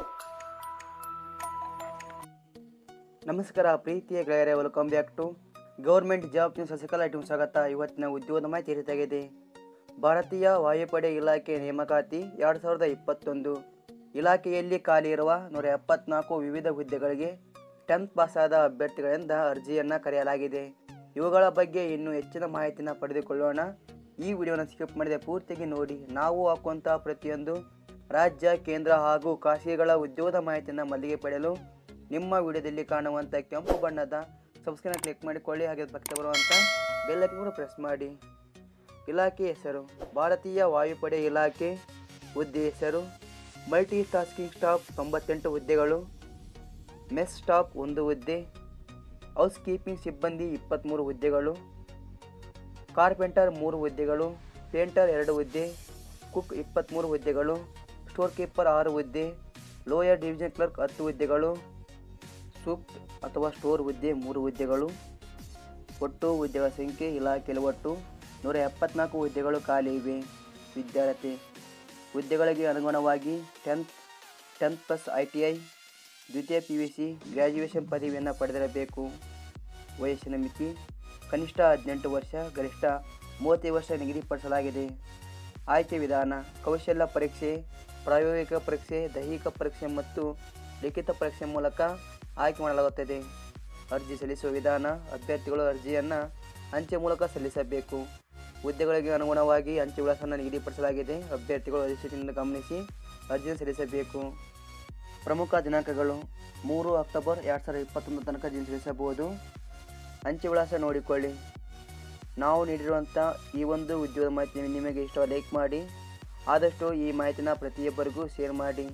ನಮಸ್ಕಾರ ಪ್ರೀತಿಯ ಗೆಳೆಯರೇ welcome back to government job news Sasikala team ಸ್ವಾಗತ ಇವತ್ತಿನ ಉದ್ಯೋಗದ ಮಾಹಿತಿ ರೀತಿಯಾಗಿದೆ ಭಾರತೀಯ ವಾಯುಪಡೆ ಇಲಾಖೆ ನೇಮಕಾತಿ ಎರಡು ಸಾವಿರದ ಇಪ್ಪತ್ತೊಂದು ಇಲಾಖೆಯಲ್ಲಿ ಖಾಲಿ ಇರುವ ನೂರ ಎಪ್ಪತ್ನಾಲ್ಕು ವಿವಿಧ ಹುದ್ದೆಗಳಿಗೆ ಟೆಂತ್ ಪಾಸಾದ ಅಭ್ಯರ್ಥಿಗಳಿಂದ ಅರ್ಜಿಯನ್ನು ಕರೆಯಲಾಗಿದೆ ಇವುಗಳ ಬಗ್ಗೆ ಇನ್ನೂ ಹೆಚ್ಚಿನ ಮಾಹಿತಿನ ಪಡೆದುಕೊಳ್ಳೋಣ ಈ ವಿಡಿಯೋನ ಸ್ಕಿಪ್ ಮಾಡಿದೆ ಪೂರ್ತಿಯಾಗಿ ನೋಡಿ ನಾವು ಹಾಕುವಂಥ ಪ್ರತಿಯೊಂದು ರಾಜ್ಯ ಕೇಂದ್ರ ಹಾಗೂ ಖಾಸಗಿಗಳ ಉದ್ಯೋಗದ ಮಾಹಿತಿಯನ್ನು ಮಲ್ಲಿಗೆ ಪಡೆಯಲು ನಿಮ್ಮ ವಿಡಿಯೋದಲ್ಲಿ ಕಾಣುವಂಥ ಕೆಂಪು ಬಣ್ಣದ ಸಬ್ಸ್ಕ್ರೈಬ್ ಕ್ಲಿಕ್ ಮಾಡಿಕೊಳ್ಳಿ ಹಾಗೆ ಪಕ್ಕ ಬರುವಂಥ ಬೆಲ್ಲಕ್ಕೆ ಕೂಡ ಪ್ರೆಸ್ ಮಾಡಿ ಇಲಾಖೆ ಹೆಸರು ಭಾರತೀಯ ವಾಯುಪಡೆ ಇಲಾಖೆ ಹುದ್ದೆ ಹೆಸರು ಮಲ್ಟಿ ಟಾಸ್ಕಿಂಗ್ ಸ್ಟಾಫ್ ತೊಂಬತ್ತೆಂಟು ಹುದ್ದೆಗಳು ಮೆಸ್ ಸ್ಟಾಫ್ ಒಂದು ಹುದ್ದೆ ಹೌಸ್ ಕೀಪಿಂಗ್ ಸಿಬ್ಬಂದಿ ಇಪ್ಪತ್ತ್ಮೂರು ಹುದ್ದೆಗಳು ಕಾರ್ಪೆಂಟರ್ ಮೂರು ಹುದ್ದೆಗಳು ಪೇಂಟರ್ ಎರಡು ಹುದ್ದೆ ಕುಕ್ ಇಪ್ಪತ್ತ್ಮೂರು ಹುದ್ದೆಗಳು ಸ್ಟೋರ್ ಕೀಪರ್ ಆರು ಹುದ್ದೆ ಲೋಯರ್ ಡಿವಿಷನ್ ಕ್ಲರ್ಕ್ ಹತ್ತು ಹುದ್ದೆಗಳು ಸೂಪ್ ಅಥವಾ ಸ್ಟೋರ್ ಹುದ್ದೆ ಮೂರು ಹುದ್ದೆಗಳು ಒಟ್ಟು ಹುದ್ದೆಗಳ ಸಂಖ್ಯೆ ಇಲಾಖೆಯಲ್ಲಿ ಒಟ್ಟು ನೂರ ಎಪ್ಪತ್ನಾಲ್ಕು ಹುದ್ದೆಗಳು ಖಾಲಿ ಇವೆ ವಿದ್ಯಾರ್ಥಿ ಹುದ್ದೆಗಳಿಗೆ ಅನುಗುಣವಾಗಿ tenth tenth plus I T I ದ್ವಿತೀಯ ಪಿ ಯು ಸಿ ಗ್ರ್ಯಾಜುಯೇಷನ್ ಪದವಿಯನ್ನು ಪಡೆದಿರಬೇಕು ವಯಸ್ಸಿನ ಮಿತಿ ಕನಿಷ್ಠ ಹದಿನೆಂಟು ವರ್ಷ ಗರಿಷ್ಠ ಮೂವತ್ತೈದು ವರ್ಷ ನಿಗದಿಪಡಿಸಲಾಗಿದೆ ಆಯ್ಕೆ ವಿಧಾನ ಕೌಶಲ್ಯ ಪರೀಕ್ಷೆ ಪ್ರಾಯೋಗಿಕ ಪರೀಕ್ಷೆ ದೈಹಿಕ ಪರೀಕ್ಷೆ ಮತ್ತು ಲಿಖಿತ ಪರೀಕ್ಷೆ ಮೂಲಕ ಆಯ್ಕೆ ಮಾಡಲಾಗುತ್ತದೆ ಅರ್ಜಿ ಸಲ್ಲಿಸುವ ವಿಧಾನ ಅಭ್ಯರ್ಥಿಗಳು ಅರ್ಜಿಯನ್ನು ಅಂಚೆ ಮೂಲಕ ಸಲ್ಲಿಸಬೇಕು ಹುದ್ದೆಗಳಿಗೆ ಅನುಗುಣವಾಗಿ ಅಂಚೆ ವಿಳಾಸವನ್ನು ನಿಗದಿಪಡಿಸಲಾಗಿದೆ ಅಭ್ಯರ್ಥಿಗಳು ಅಧಿಸೂಚನೆಯನ್ನು ಗಮನಿಸಿ ಅರ್ಜಿಯನ್ನು ಸಲ್ಲಿಸಬೇಕು ಪ್ರಮುಖ ದಿನಾಂಕಗಳು ಮೂರು ಅಕ್ಟೋಬರ್ ಎರಡು ಸಾವಿರದ ಇಪ್ಪತ್ತೊಂದು ತನಕ ಅರ್ಜಿ ಸಲ್ಲಿಸಬಹುದು ಅಂಚೆ ವಿಳಾಸ ನೋಡಿಕೊಳ್ಳಿ ನಾವು ನೀಡಿರುವಂಥ ಈ ಒಂದು ಉದ್ಯೋಗದ ಮಾಹಿತಿ ನಿಮಗೆ ಇಷ್ಟ ಲೈಕ್ ಮಾಡಿ ಆದಷ್ಟು ಈ ಮಾಹಿತಿನ ಪ್ರತಿಯೊಬ್ಬರಿಗೂ ಶೇರ್ ಮಾಡಿ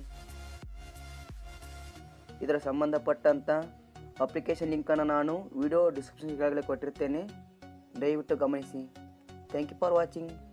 ಇದರ ಸಂಬಂಧಪಟ್ಟಂಥ ಅಪ್ಲಿಕೇಶನ್ ಲಿಂಕನ್ನು ನಾನು ವಿಡಿಯೋ ಡಿಸ್ಕ್ರಿಪ್ಷನ್ ಈಗಾಗಲೇ ಕೊಟ್ಟಿರ್ತೇನೆ ದಯವಿಟ್ಟು ಗಮನಿಸಿ ಥ್ಯಾಂಕ್ ಯು ಫಾರ್ ವಾಚಿಂಗ್